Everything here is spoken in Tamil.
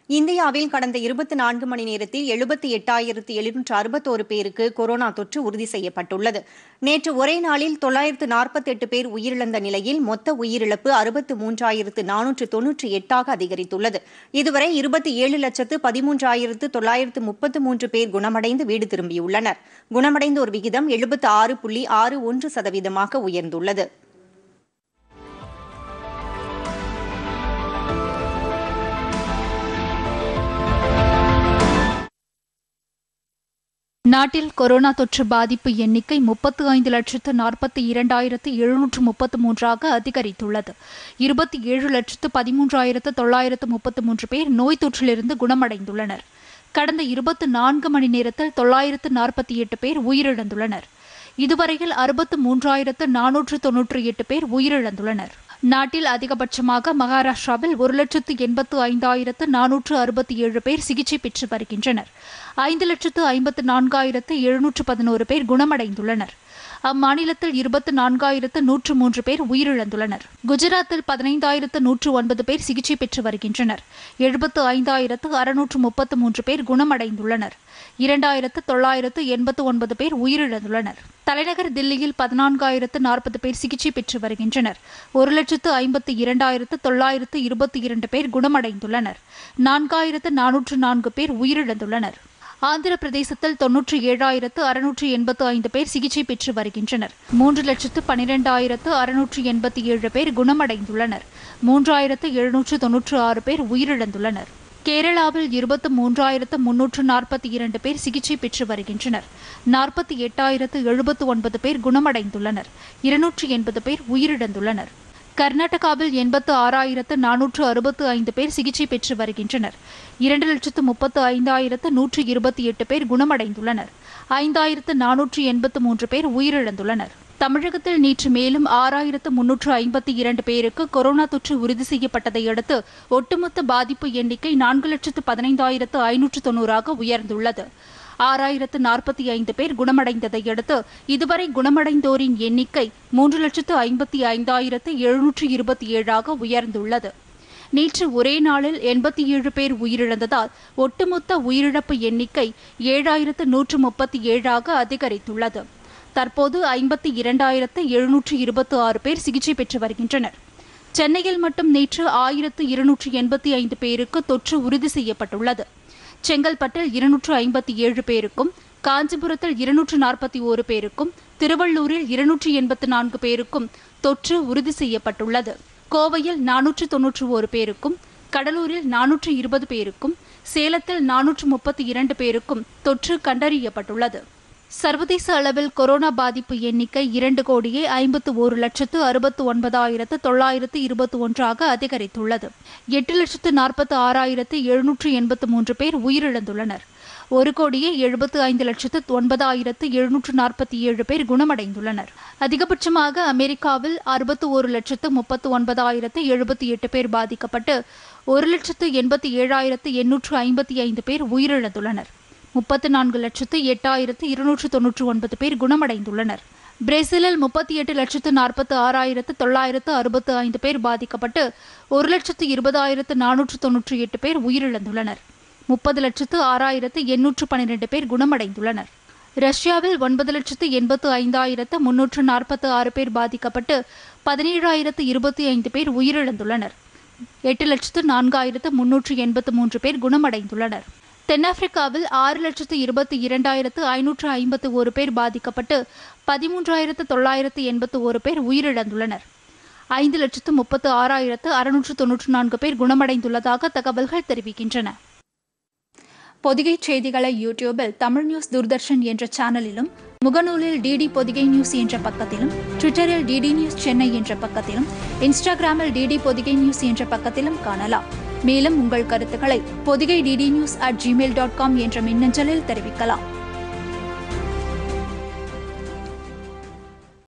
இந்தியாவில் கடந்த இருபத்தி நான்கு மணி நேரத்தில் எழுபத்தி எட்டாயிரத்து எழுநூற்று அறுபத்தோரு பேருக்கு கொரோனா தொற்று உறுதி செய்யப்பட்டுள்ளது நேற்று ஒரே நாளில் தொள்ளாயிரத்து நாற்பத்தெட்டு பேர் உயிரிழந்த நிலையில் மொத்த உயிரிழப்பு அறுபத்து மூன்றாயிரத்து நானூற்று தொன்னூற்றி எட்டாக அதிகரித்துள்ளது இதுவரை இருபத்தி ஏழு லட்சத்து பதிமூன்றாயிரத்து தொள்ளாயிரத்து முப்பத்து மூன்று பேர் குணமடைந்து வீடு திரும்பியுள்ளனர் குணமடைந்தோர் விகிதம் எழுபத்து ஆறு புள்ளி ஆறு ஒன்று சதவீதமாக உயர்ந்துள்ளது நாட்டில் கொரோனா தொற்று பாதிப்பு எண்ணிக்கை முப்பத்து ஐந்து லட்சத்து நாற்பத்தி இரண்டாயிரத்து எழுநூற்று முப்பத்து மூன்றாக அதிகரித்துள்ளது இருபத்தி ஏழு லட்சத்து பதிமூன்றாயிரத்து தொள்ளாயிரத்து முப்பத்து மூன்று பேர் நோய் தொற்றிலிருந்து குணமடைந்துள்ளனர் கடந்த இருபத்து நான்கு மணி நேரத்தில் தொள்ளாயிரத்து நாற்பத்தி எட்டு பேர் உயிரிழந்துள்ளனர் இதுவரையில் அறுபத்து மூன்றாயிரத்து நானூற்று தொன்னூற்றி எட்டு பேர் உயிரிழந்துள்ளனர் நாட்டில் அதிகபட்சமாக மகாராஷ்டிராவில் ஒரு லட்சத்து எண்பத்து ஐந்தாயிரத்து நானூற்று அறுபத்தி ஏழு பேர் சிகிச்சை பெற்று வருகின்றனர் ஐந்து லட்சத்து ஐம்பத்து நான்காயிரத்து எழுநூற்று பதினோரு பேர் குணமடைந்துள்ளனர் அம்மாநிலத்தில் இருபத்து நான்காயிரத்து நூற்று மூன்று பேர் உயிரிழந்துள்ளனர் குஜராத்தில் பதினைந்தாயிரத்து நூற்று ஒன்பது பேர் சிகிச்சை பெற்று வருகின்றனர் எழுபத்து ஐந்தாயிரத்து அறுநூற்று முப்பத்து மூன்று பேர் குணமடைந்துள்ளனர் இரண்டாயிரத்து தொள்ளாயிரத்து எண்பத்து ஒன்பது பேர் உயிரிழந்துள்ளனர் தலைநகர் தில்லியில் பதினான்காயிரத்து நாற்பது பேர் சிகிச்சை பெற்று வருகின்றனர் ஒரு லட்சத்து ஐம்பத்து இரண்டாயிரத்து தொள்ளாயிரத்து இருபத்தி இரண்டு பேர் குணமடைந்துள்ளனர் நான்காயிரத்து நானூற்று நான்கு பேர் உயிரிழந்துள்ளனர் ஆந்திர பிரதேசத்தில் தொன்னூற்றி ஏழாயிரத்து அறுநூற்று எண்பத்து ஐந்து பேர் சிகிச்சை பெற்று வருகின்றனர் மூன்று லட்சத்து பனிரெண்டாயிரத்து அறுநூற்று எண்பத்தி ஏழு பேர் குணமடைந்துள்ளனர் மூன்றாயிரத்து எழுநூற்று தொன்னூற்று ஆறு பேர் உயிரிழந்துள்ளனர் கேரளாவில் இருபத்து மூன்றாயிரத்து முன்னூற்று நாற்பத்தி இரண்டு பேர் சிகிச்சை பெற்று வருகின்றனர் நாற்பத்தி எட்டாயிரத்து எழுபத்து ஒன்பது பேர் குணமடைந்துள்ளனர் இருநூற்று எண்பது பேர் உயிரிழந்துள்ளனர் கர்நாடகாவில் எண்பத்து ஆறாயிரத்து நானூற்று அறுபத்து ஐந்து பேர் சிகிச்சை பெற்று வருகின்றனர் இரண்டு லட்சத்து முப்பத்து ஐந்தாயிரத்து நூற்று இருபத்தி எட்டு பேர் குணமடைந்துள்ளனர் ஐந்தாயிரத்து நானூற்று எண்பத்து மூன்று பேர் உயிரிழந்துள்ளனர் தமிழகத்தில் நேற்று மேலும் ஆறாயிரத்து முன்னூற்று ஐம்பத்தி இரண்டு பேருக்கு கொரோனா தொற்று உறுதி செய்யப்பட்டதை அடுத்து ஒட்டுமொத்த பாதிப்பு எண்ணிக்கை நான்கு லட்சத்து பதினைந்தாயிரத்து ஐநூற்று தொன்னூறாக உயர்ந்துள்ளது ஆறாயிரத்து நாற்பத்தி ஐந்து பேர் குணமடைந்ததை அடுத்து இதுவரை குணமடைந்தோரின் எண்ணிக்கை மூன்று லட்சத்து ஐம்பத்தி ஐந்தாயிரத்து எழுநூற்று இருபத்தி ஏழாக உயர்ந்துள்ளது நேற்று ஒரே நாளில் எண்பத்தி ஏழு பேர் உயிரிழந்ததால் ஒட்டுமொத்த உயிரிழப்பு எண்ணிக்கை ஏழாயிரத்து நூற்று முப்பத்தி ஏழாக அதிகரித்துள்ளது தற்போது ஐம்பத்தி இரண்டாயிரத்து எழுநூற்று இருபத்தி ஆறு பேர் சிகிச்சை பெற்று வருகின்றனர் சென்னையில் மட்டும் நேற்று ஆயிரத்து இருநூற்று எண்பத்தி ஐந்து பேருக்கு தொற்று உறுதி செய்யப்பட்டுள்ளது செங்கல்பட்டில் இருநூற்று ஐம்பத்தி ஏழு பேருக்கும் காஞ்சிபுரத்தில் இருநூற்று நாற்பத்தி ஓரு பேருக்கும் திருவள்ளூரில் இருநூற்று எண்பத்து நான்கு பேருக்கும் தொற்று உறுதி செய்யப்பட்டுள்ளது கோவையில் நானூற்று தொன்னூற்று ஒரு பேருக்கும் கடலூரில் நானூற்று இருபது பேருக்கும் சேலத்தில் நானூற்று முப்பத்தி இரண்டு பேருக்கும் தொற்று கண்டறியப்பட்டுள்ளது சர்வதேச அளவில் கொரோனா பாதிப்பு எண்ணிக்கை இரண்டு கோடியே ஐம்பத்து ஒரு லட்சத்து அறுபத்து ஒன்பதாயிரத்து தொள்ளாயிரத்து இருபத்தி ஒன்றாக அதிகரித்துள்ளது எட்டு லட்சத்து நாற்பத்து ஆறாயிரத்து எழுநூற்று எண்பத்து மூன்று பேர் உயிரிழந்துள்ளனர் ஒரு கோடியே எழுபத்து ஐந்து லட்சத்து ஒன்பதாயிரத்து எழுநூற்று நாற்பத்தி ஏழு பேர் குணமடைந்துள்ளனர் அதிகபட்சமாக அமெரிக்காவில் அறுபத்து ஒரு லட்சத்து முப்பத்து ஒன்பதாயிரத்து எழுபத்தி எட்டு பேர் பாதிக்கப்பட்டு ஒரு லட்சத்து எண்பத்தி ஏழாயிரத்து எண்ணூற்று ஐம்பத்தி ஐந்து பேர் உயிரிழந்துள்ளனர் முப்பத்து நான்கு லட்சத்து எட்டாயிரத்து இருநூற்று தொன்னூற்று ஒன்பது பேர் குணமடைந்துள்ளனர் பிரேசிலில் முப்பத்தி எட்டு லட்சத்து நாற்பத்து ஆறாயிரத்து தொள்ளாயிரத்து அறுபத்து ஐந்து பேர் பாதிக்கப்பட்டு ஒரு லட்சத்து இருபதாயிரத்து நானூற்று தொன்னூற்றி எட்டு பேர் உயிரிழந்துள்ளனர் முப்பது லட்சத்து ஆறாயிரத்து எண்ணூற்று பன்னிரண்டு பேர் குணமடைந்துள்ளனர் ரஷ்யாவில் ஒன்பது லட்சத்து எண்பத்து ஐந்தாயிரத்து முன்னூற்று நாற்பத்து ஆறு பேர் பாதிக்கப்பட்டு பதினேழாயிரத்து இருபத்தி ஐந்து பேர் உயிரிழந்துள்ளனர் எட்டு லட்சத்து நான்காயிரத்து முன்னூற்று எண்பத்து மூன்று பேர் குணமடைந்துள்ளனர் தென்னாப்பிரிக்காவில் ஆறு லட்சத்து இருபத்தி இரண்டாயிரத்து ஐநூற்று ஐம்பத்து ஒரு பேர் பாதிக்கப்பட்டு பதிமூன்றாயிரத்து தொள்ளாயிரத்து எண்பத்து ஒரு பேர் உயிரிழந்துள்ளனர் ஐந்து லட்சத்து முப்பத்து ஆறாயிரத்து அறுநூற்று தொன்னூற்று நான்கு பேர் குணமடைந்துள்ளதாக தகவல்கள் தெரிவிக்கின்றன பொதிகை செய்திகளை யூடியூபில் தமிழ் நியூஸ் தூர்தர்ஷன் என்ற சேனலிலும் முகநூலில் டிடி பொதிகை நியூஸ் என்ற பக்கத்திலும் ட்விட்டரில் டிடி நியூஸ் சென்னை என்ற பக்கத்திலும் இன்ஸ்டாகிராமில் டிடி பொதிகை நியூஸ் என்ற பக்கத்திலும் காணலாம் மேலும் உங்கள் கருத்துக்களை Podhigai DD news at Gmail dot com என்ற மின்னஞ்சலில் தெரிவிக்கலாம்